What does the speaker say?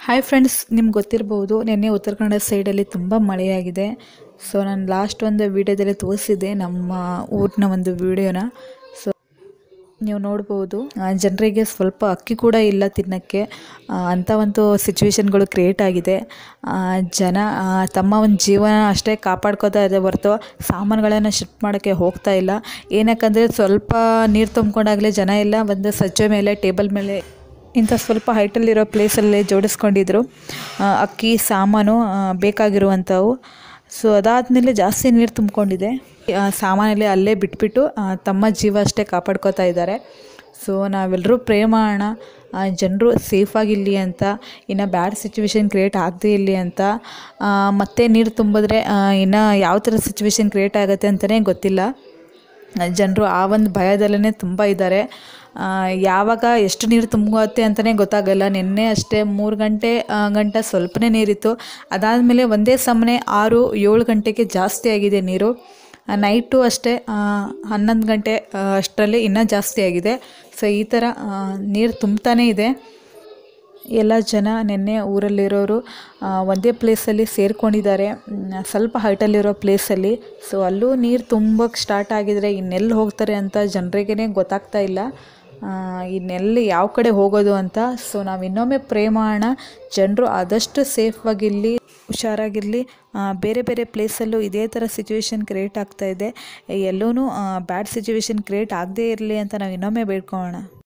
hi friends ನಿಮ್ಗೆ ಗೊತ್ತಿರ್ಬೋದು ನಿನ್ನೆ ಉತ್ತರ ಕನ್ನಡ ಸೈಡಲ್ಲಿ ತುಂಬ ಮಳೆಯಾಗಿದೆ ಸೊ ನಾನು ಲಾಸ್ಟ್ ಒಂದು ವೀಡಿಯೋದಲ್ಲಿ ತೋರಿಸಿದ್ದೆ ನಮ್ಮ ಊರಿನ ಒಂದು ವೀಡಿಯೋನ ಸೊ ನೀವು ನೋಡ್ಬೋದು ಜನರಿಗೆ ಸ್ವಲ್ಪ ಅಕ್ಕಿ ಕೂಡ ಇಲ್ಲ ತಿನ್ನೋಕ್ಕೆ ಆ, ಅಂಥ ಒಂದು ಸಿಚುವೇಶನ್ಗಳು ಕ್ರಿಯೇಟ್ ಆಗಿದೆ ಆ, ಜನ ಆ, ತಮ್ಮ ಒಂದು ಜೀವನ ಅಷ್ಟೇ ಕಾಪಾಡ್ಕೋತಾ ಇದೆ ಹೊರತು ಸಾಮಾನುಗಳನ್ನು ಶಿಫ್ಟ್ ಮಾಡೋಕ್ಕೆ ಹೋಗ್ತಾ ಇಲ್ಲ ಏನಕ್ಕಂದರೆ ಸ್ವಲ್ಪ ನೀರು ತುಂಬ್ಕೊಂಡಾಗಲೇ ಜನ ಎಲ್ಲ ಒಂದು ಸಜ್ಜೆ ಮೇಲೆ ಟೇಬಲ್ ಮೇಲೆ ಇಂಥ ಸ್ವಲ್ಪ ಹೈಟಲ್ಲಿರೋ ಪ್ಲೇಸಲ್ಲಿ ಜೋಡಿಸ್ಕೊಂಡಿದ್ರು ಆ, ಅಕ್ಕಿ ಸಾಮಾನು ಆ, ಬೇಕಾಗಿರುವಂಥವು ಸೊ ಅದಾದಮೇಲೆ ಜಾಸ್ತಿ ನೀರು ತುಂಬಿಕೊಂಡಿದೆ ಸಾಮಾನಲ್ಲಿ ಅಲ್ಲೇ ಬಿಟ್ಬಿಟ್ಟು ಆ, ತಮ್ಮ ಜೀವ ಅಷ್ಟೇ ಕಾಪಾಡ್ಕೋತಾ ಇದ್ದಾರೆ ಸೊ ನಾವೆಲ್ಲರೂ ಪ್ರೇ ಮಾಡೋಣ ಜನರು ಸೇಫಾಗಿರಲಿ ಅಂತ ಇನ್ನು ಬ್ಯಾಡ್ ಸಿಚುವೇಶನ್ ಕ್ರಿಯೇಟ್ ಆಗದೇ ಇರಲಿ ಅಂತ ಆ, ಮತ್ತೆ ನೀರು ತುಂಬಿದ್ರೆ ಆ, ಇನ್ನು ಯಾವ ಥರ ಸಿಚುವೇಶನ್ ಕ್ರಿಯೇಟ್ ಆಗುತ್ತೆ ಅಂತಲೇ ಗೊತ್ತಿಲ್ಲ ಜನರು ಆ ಒಂದು ಭಯದಲ್ಲೇ ತುಂಬ ಇದ್ದಾರೆ ಆ, ಯಾವಾಗ ಎಷ್ಟು ನೀರು ತುಂಬುತ್ತೆ ಅಂತಲೇ ಗೊತ್ತಾಗಲ್ಲ ನಿನ್ನೆ ಅಷ್ಟೇ ಮೂರು ಗಂಟೆ ಆ, ಗಂಟೆ ಸ್ವಲ್ಪನೇ ನೀರಿತ್ತು ಅದಾದಮೇಲೆ ಒಂದೇ ಸಮನೆ ಆರು ಏಳು ಗಂಟೆಗೆ ಜಾಸ್ತಿ ಆಗಿದೆ ನೀರು ನೈಟು ಅಷ್ಟೇ ಆ, ಹನ್ನೊಂದು ಗಂಟೆ ಆ, ಅಷ್ಟರಲ್ಲಿ ಇನ್ನೂ ಜಾಸ್ತಿ ಆಗಿದೆ ಸೊ ಈ ಥರ ನೀರು ತುಂಬ್ತಾನೇ ಇದೆ ಎಲ್ಲ ಜನ ನಿನ್ನೆ ಊರಲ್ಲಿರೋರು ಆ, ಒಂದೇ ಪ್ಲೇಸಲ್ಲಿ ಸೇರ್ಕೊಂಡಿದ್ದಾರೆ ಮ್, ಸ್ವಲ್ಪ ಹೈಟಲ್ಲಿರೋ ಪ್ಲೇಸಲ್ಲಿ ಸೊ ಅಲ್ಲೂ ನೀರು ತುಂಬಕ್ಕೆ ಸ್ಟಾರ್ಟ್ ಆಗಿದ್ರೆ ಇನ್ನೆಲ್ಲಿ ಹೋಗ್ತಾರೆ ಅಂತ ಜನರಿಗೇ ಗೊತ್ತಾಗ್ತಾ ಇಲ್ಲ ಆ, ಇನ್ನೆಲ್ಲಿ ಯಾವ ಕಡೆ ಹೋಗೋದು ಅಂತ ಸೊ ನಾವು ಇನ್ನೊಮ್ಮೆ ಪ್ರೇ ಮಾಡೋಣ ಜನರು ಆದಷ್ಟು ಸೇಫಾಗಿರಲಿ ಹುಷಾರಾಗಿರಲಿ ಬೇರೆ ಬೇರೆ ಪ್ಲೇಸಲ್ಲೂ ಇದೇ ಥರ ಸಿಚುವೇಶನ್ ಕ್ರಿಯೇಟ್ ಆಗ್ತಾ ಇದೆ ಎಲ್ಲೂ ಬ್ಯಾಡ್ ಸಿಚುವೇಶನ್ ಕ್ರಿಯೇಟ್ ಆಗದೇ ಇರಲಿ ಅಂತ ನಾವು ಇನ್ನೊಮ್ಮೆ ಬೇಡ್ಕೊಳ್ಳೋಣ